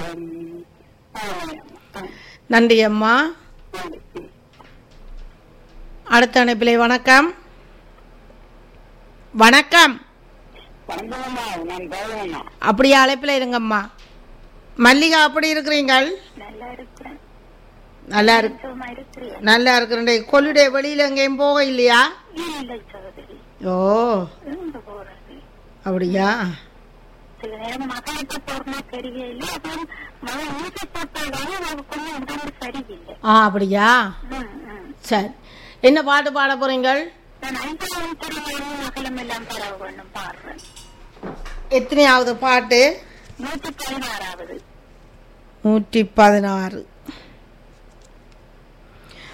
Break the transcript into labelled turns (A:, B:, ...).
A: ம், ஆமாம்.
B: நன்றி அம்மா
A: நன்றி. ம்.
B: அடுத்த அணைப்பிலை வணக்கம் வணக்கம்
A: வணக்கம்மா நான் தேவண்ணா
B: அப்படியே அழைப்பில் இருங்கம்மா மல்லிகா அப்படி இருக்கிறீங்கள்
A: நல்லா இருக்கிறேன்
B: நல்லா இருக்கு
A: சும்மா இருக்கிறேன்
B: நல்லா இருக்கிறேன் கொள்ளுடைய வெளியில எங்கேயும் போக இல்லையா
A: இல்லை சகோதரி
B: ஓ
A: இருந்து போறது
B: அப்படியா
A: சில நேரம் மகளுக்கு போறனா தெரியல அப்புறம் மகன் ஊசி போட்டாலும் அவனுக்கு கொஞ்சம் உடம்பு சரியில்லை
B: ஆ அப்படியா
A: ம், ம்.
B: சரி என்ன பாட்டு பாட போறீங்கள்
A: நான் ஐந்தாவது திருமணம் மகளும் எல்லாம் பரவ வேண்டும் பாடுறேன்
B: எத்தனையாவது பாட்டு
A: நூத்தி பதினாறாவது
B: நூற்றி பதினாறு